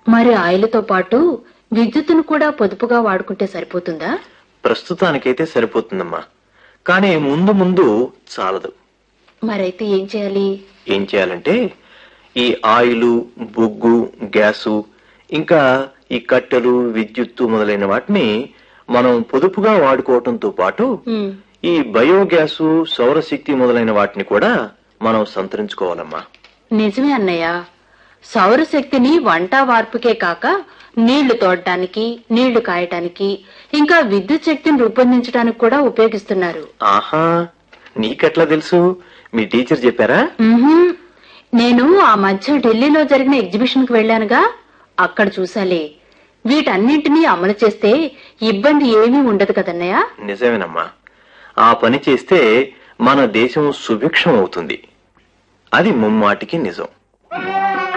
మరి ఆయిల్తో పాటు విద్యుత్తును కూడా పొదుపుగా వాడుకుంటే సరిపోతుందా ప్రస్తుతానికైతే సరిపోతుందమ్మా కానీ ముందు ముందు చాలదు మరైతే ఏం చేయాలి ఏం చేయాలంటే ఈ ఆయిలు బొగ్గు గ్యాసు ఇంకా ఈ కట్టెలు విద్యుత్తు మొదలైన వాటిని మనం పొదుపుగా వాడుకోవటంతో పాటు ఉమ్, ఈ బయోగ్యాసు సౌరశక్తి మొదలైన వాటిని కూడా మనం సంతరించుకోవాలమ్మా నిజమే అన్నయ్య సౌరశక్తిని వంట వార్పుకే కాక నీళ్లు తోడటానికి నీళ్లు కాయటానికి ఇంకా విద్యుత్ శక్తిని రూపొందించడానికి కూడా ఉపయోగిస్తున్నారు ఆహా నీకెట్లా తెలుసు మీ టీచర్ చెప్పారా ఉహుం. నేను ఆ మధ్య ఢిల్లీలో జరిగిన ఎగ్జిబిషన్ కు వెళ్లానుగా అక్కడ చూసాలే వీటన్నింటినీ అమలు చేస్తే ఇబ్బంది ఏమీ ఉండదు కదన్నయ్య నిజమేనమ్మా ఆ పని చేస్తే మన దేశం సుభిక్షం అవుతుంది అది ముమ్మాటికి నిజం